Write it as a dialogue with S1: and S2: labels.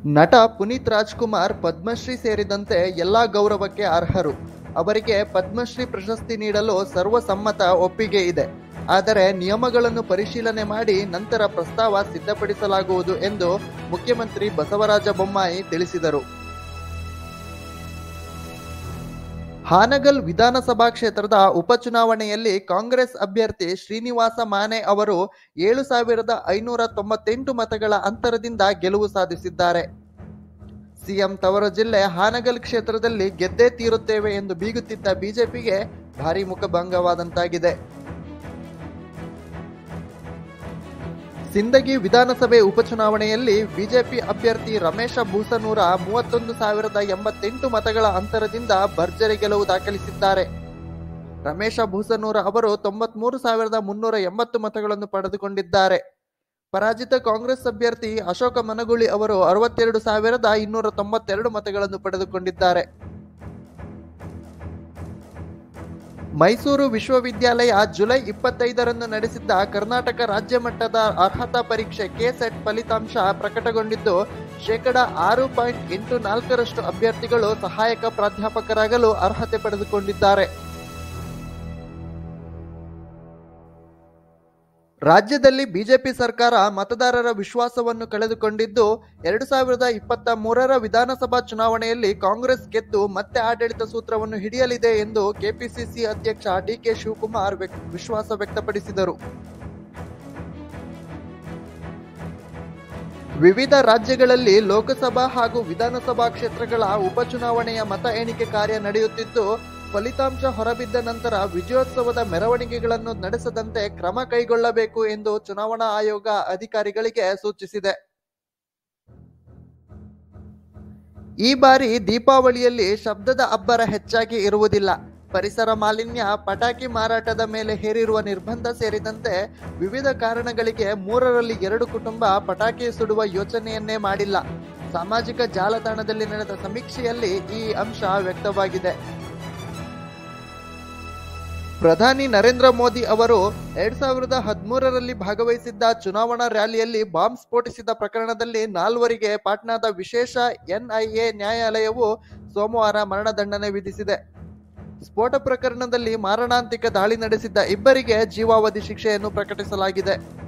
S1: ನಟ ಪುನೀತ್ ರಾಜ್ಕುಮಾರ್ ಪದ್ಮಶ್ರೀ ಸೇರಿದಂತೆ ಎಲ್ಲಾ ಗೌರವಕ್ಕೆ ಅರ್ಹರು ಅವರಿಗೆ ಪದ್ಮಶ್ರೀ ಪ್ರಶಸ್ತಿ ನೀಡಲು ಸರ್ವಸಮ್ಮತ ಒಪ್ಪಿಗೆ ಇದೆ ಆದರೆ ನಿಯಮಗಳನ್ನು ಪರಿಶೀಲನೆ ಮಾಡಿ ನಂತರ ಪ್ರಸ್ತಾವ ಸಿದ್ಧಪಡಿಸಲಾಗುವುದು ಎಂದು ಮುಖ್ಯಮಂತ್ರಿ ಬಸವರಾಜ ಬೊಮ್ಮಾಯಿ ತಿಳಿಸಿದರು ಹಾನಗಲ್ ವಿಧಾನಸಭಾ ಕ್ಷೇತ್ರದ ಉಪಚುನಾವಣೆಯಲ್ಲಿ ಕಾಂಗ್ರೆಸ್ ಅಭ್ಯರ್ಥಿ ಶ್ರೀನಿವಾಸ ಮಾನೆ ಅವರು ಏಳು ಸಾವಿರದ ಐನೂರ ತೊಂಬತ್ತೆಂಟು ಮತಗಳ ಅಂತರದಿಂದ ಗೆಲುವು ಸಾಧಿಸಿದ್ದಾರೆ ಸಿಎಂ ತವರು ಜಿಲ್ಲೆ ಹಾನಗಲ್ ಕ್ಷೇತ್ರದಲ್ಲಿ ಗೆದ್ದೇ ತೀರುತ್ತೇವೆ ಎಂದು ಬೀಗುತ್ತಿದ್ದ ಬಿಜೆಪಿಗೆ ಭಾರಿ ಮುಖಭಂಗವಾದಂತಾಗಿದೆ ಸಿಂದಗಿ ವಿಧಾನಸಭೆ ಉಪಚುನಾವಣೆಯಲ್ಲಿ ಬಿಜೆಪಿ ಅಭ್ಯರ್ಥಿ ರಮೇಶ ಬೂಸನೂರ ಮೂವತ್ತೊಂದು ಸಾವಿರದ ಎಂಬತ್ತೆಂಟು ಮತಗಳ ಅಂತರದಿಂದ ಭರ್ಜರಿ ಗೆಲುವು ದಾಖಲಿಸಿದ್ದಾರೆ ರಮೇಶ ಭೂಸನೂರ ಅವರು ತೊಂಬತ್ಮೂರು ಸಾವಿರದ ಮುನ್ನೂರ ಎಂಬತ್ತು ಮತಗಳನ್ನು ಪಡೆದುಕೊಂಡಿದ್ದಾರೆ ಪರಾಜಿತ ಕಾಂಗ್ರೆಸ್ ಅಭ್ಯರ್ಥಿ ಅಶೋಕ ಮನಗುಳಿ ಅವರು ಅರವತ್ತೆರಡು ಸಾವಿರದ ಇನ್ನೂರ ತೊಂಬತ್ತೆರಡು ಮತಗಳನ್ನು ಪಡೆದುಕೊಂಡಿದ್ದಾರೆ ಮೈಸೂರು ವಿಶ್ವವಿದ್ಯಾಲಯ ಜುಲೈ ಇಪ್ಪತ್ತೈದರಂದು ನಡೆಸಿದ್ದ ಕರ್ನಾಟಕ ರಾಜ್ಯ ಮಟ್ಟದ ಅರ್ಹತಾ ಪರೀಕ್ಷೆ ಕೆಸೆಟ್ ಫಲಿತಾಂಶ ಪ್ರಕಟಗೊಂಡಿದ್ದು ಶೇಕಡ ಆರು ಪಾಯಿಂಟ್ ಎಂಟು ನಾಲ್ಕರಷ್ಟು ಅಭ್ಯರ್ಥಿಗಳು ಸಹಾಯಕ ಪ್ರಾಧ್ಯಾಪಕರಾಗಲು ಅರ್ಹತೆ ಪಡೆದುಕೊಂಡಿದ್ದಾರೆ ರಾಜ್ಯದಲ್ಲಿ ಬಿಜೆಪಿ ಸರ್ಕಾರ ಮತದಾರರ ವಿಶ್ವಾಸವನ್ನು ಕಳೆದುಕೊಂಡಿದ್ದು ಎರಡು ಸಾವಿರದ ಇಪ್ಪತ್ತ ಮೂರರ ವಿಧಾನಸಭಾ ಚುನಾವಣೆಯಲ್ಲಿ ಕಾಂಗ್ರೆಸ್ ಗೆದ್ದು ಮತ್ತೆ ಆಡಳಿತ ಸೂತ್ರವನ್ನು ಹಿಡಿಯಲಿದೆ ಎಂದು ಕೆಪಿಸಿಸಿ ಅಧ್ಯಕ್ಷ ಡಿಕೆ ಶಿವಕುಮಾರ್ ವ್ಯಕ್- ವಿಶ್ವಾಸ ವ್ಯಕ್ತಪಡಿಸಿದರು ವಿವಿಧ ರಾಜ್ಯಗಳಲ್ಲಿ ಲೋಕಸಭಾ ಹಾಗೂ ವಿಧಾನಸಭಾ ಕ್ಷೇತ್ರಗಳ ಉಪಚುನಾವಣೆಯ ಮತ ಎಣಿಕೆ ಕಾರ್ಯ ನಡೆಯುತ್ತಿದ್ದು ಫಲಿತಾಂಶ ಹೊರಬಿದ್ದ ನಂತರ ವಿಜಯೋತ್ಸವದ ಮೆರವಣಿಗೆಗಳನ್ನು ನಡೆಸದಂತೆ ಕ್ರಮ ಕೈಗೊಳ್ಳಬೇಕು ಎಂದು ಚುನಾವಣಾ ಆಯೋಗ ಅಧಿಕಾರಿಗಳಿಗೆ ಸೂಚಿಸಿದೆ ಈ ಬಾರಿ ದೀಪಾವಳಿಯಲ್ಲಿ ಶಬ್ದದ ಅಬ್ಬರ ಹೆಚ್ಚಾಗಿ ಇರುವುದಿಲ್ಲ ಪರಿಸರ ಮಾಲಿನ್ಯ ಪಟಾಕಿ ಮಾರಾಟದ ಮೇಲೆ ಹೇರಿರುವ ನಿರ್ಬಂಧ ಸೇರಿದಂತೆ ವಿವಿಧ ಕಾರಣಗಳಿಗೆ ಮೂರರಲ್ಲಿ ಎರಡು ಕುಟುಂಬ ಪಟಾಕಿ ಸುಡುವ ಯೋಚನೆಯನ್ನೇ ಮಾಡಿಲ್ಲ ಸಾಮಾಜಿಕ ಜಾಲತಾಣದಲ್ಲಿ ನಡೆದ ಸಮೀಕ್ಷೆಯಲ್ಲಿ ಈ ಅಂಶ ವ್ಯಕ್ತವಾಗಿದೆ ಪ್ರಧಾನಿ ನರೇಂದ್ರ ಮೋದಿ ಅವರು ಎರಡ್ ಸಾವಿರದ ಹದಿಮೂರರಲ್ಲಿ ಭಾಗವಹಿಸಿದ್ದ ಚುನಾವಣಾ ರ್ಯಾಲಿಯಲ್ಲಿ ಬಾಂಬ್ ಸ್ಫೋಟಿಸಿದ ಪ್ರಕರಣದಲ್ಲಿ ನಾಲ್ವರಿಗೆ ಪಾಟ್ನಾದ ವಿಶೇಷ ಎನ್ಐಎ ನ್ಯಾಯಾಲಯವು ಸೋಮವಾರ ಮರಣದಂಡನೆ ವಿಧಿಸಿದೆ ಸ್ಫೋಟ ಪ್ರಕರಣದಲ್ಲಿ ಮಾರಣಾಂತಿಕ ದಾಳಿ ನಡೆಸಿದ್ದ ಇಬ್ಬರಿಗೆ ಜೀವಾವಧಿ ಶಿಕ್ಷೆಯನ್ನು ಪ್ರಕಟಿಸಲಾಗಿದೆ